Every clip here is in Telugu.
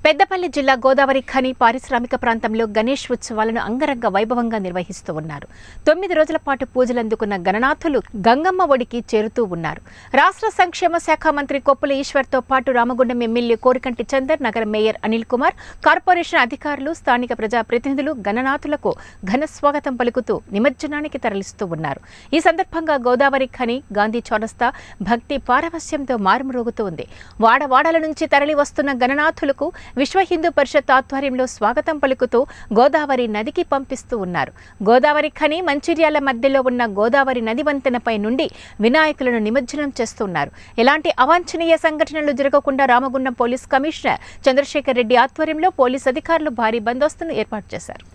పెద్దపల్లి జిల్లా గోదావరి ఖని పారిశ్రామిక ప్రాంతంలో గణేష్ ఉత్సవాలను అంగరంగ వైభవంగా నిర్వహిస్తూ ఉన్నారు తొమ్మిది రోజుల పాటు పూజలు అందుకున్న గణనాథులు గంగమ్మ ఒడికి చేరుతూ ఉన్నారు రాష్ట్ర సంక్షేమ శాఖ మంత్రి కొప్పుల ఈశ్వర్తో పాటు రామగుండం ఎమ్మెల్యే కోరికంటి చందర్ నగర మేయర్ అనిల్ కుమార్ కార్పొరేషన్ అధికారులు స్థానిక ప్రజాప్రతినిధులు గణనాథులకు ఘన స్వాగతం పలుకుతూ నిమజ్జనానికి తరలిస్తూ ఉన్నారు ఈ సందర్భంగా గోదావరి ఖని గాంధీ చౌరస్తా భక్తి పారవస్యంతో మారుమ్రోగుతూ ఉంది వాడవాడల నుంచి తరలి వస్తున్న గణనాథులకు విశ్వ హిందూ పరిషత్ ఆధ్వర్యంలో స్వాగతం పలుకుతూ గోదావరి నదికి పంపిస్తూ ఉన్నారు గోదావరి ఖని మంచిర్యాల మధ్యలో ఉన్న గోదావరి నది వంతెనపై నుండి వినాయకులను నిమజ్జనం చేస్తున్నారు ఎలాంటి అవాంఛనీయ సంఘటనలు జరగకుండా రామగుండం పోలీస్ కమిషనర్ చంద్రశేఖర్ రెడ్డి ఆధ్వర్యంలో పోలీస్ అధికారులు భారీ బందోబస్తును ఏర్పాటు చేశారు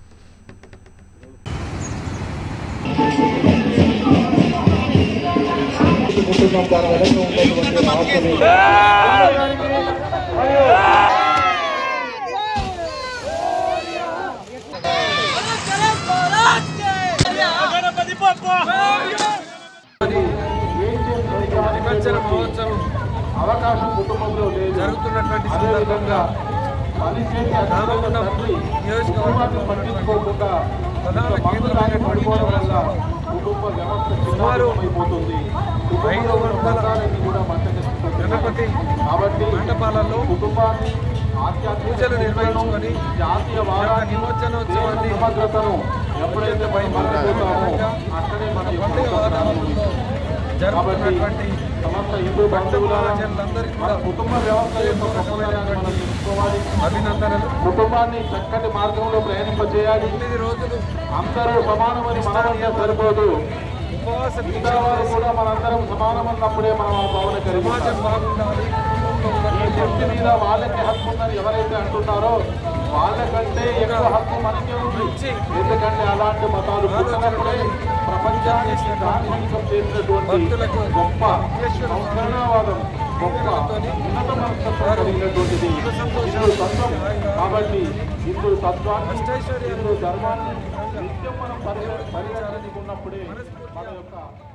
కుటుంబం దాని వెనక ఉన్నటువంటి రాష్ట్రం గణపతి పప్ప నిమజ్జన మహోత్సవం అవకాశం కుటుంబంలో లేదు జరుగుతున్నటువంటి అదేవిధంగా సందర్భంగా పనిచేసి రామగుండం నియోజకవర్గంలో పట్టించుకోకుండా ప్రధాన మందులు తాగి పడిపోవడం వల్ల కుటుంబ వ్యవస్థ సుమారు చిన్నమైపోతుంది ఐదు వందల కూడా మంటకెత్తుతుంది గణపతి కాబట్టి మండపాలలో కుటుంబాన్ని ఆధ్యాత్మిక పూజలు నిర్వహించుకొని జాతీయ ఈ యొక్క వారాన్ని నిమజ్జనోత్సవాన్ని సమగ్రతను ఎప్పుడైతే మనం మరచిపోతామో అక్కడే మన యొక్క పండుగ వాతావరణంలో జరుగుతున్నటువంటి సమస్త హిందూ భక్త బంధువుల మహాజనులందరికీ మన కూడా కుటుంబ వ్యవస్థ యొక్క గొప్పదనాన్ని మనం తెలుసుకోవాలి అభినందనలు కుటుంబాన్ని చక్కటి మార్గంలో ప్రయాణింపజేయాలి తొమ్మిది రోజులు అందరూ సమానమని మనమంటే సరిపోదు ఉపవాస దీక్ష మిగతా వారు కూడా మనందరం సమానమన్నప్పుడే మనం ఆ భావన కలిగి సమాజం బాగుండాలి ఈ శక్తి మీద వాళ్ళకి హక్కు ఉందని ఎవరైతే అంటున్నారో వాళ్ళకంటే ఎక్కువ హక్కు మనకే ఉంది ఎందుకంటే అలాంటి మతాలు పుట్టినప్పుడే ప్రపంచానికి దార్శనికం చేసినటువంటి గొప్ప సంస్కరణవాదం గొప్ప ఉన్నత మనస్తత్వం కలిగినటువంటిది హిందూ తత్వం కాబట్టి హిందూ తత్వాన్ని హిందూ ధర్మాన్ని నిత్యం మనం పరి పరిచాలనుకున్నప్పుడే మన యొక్క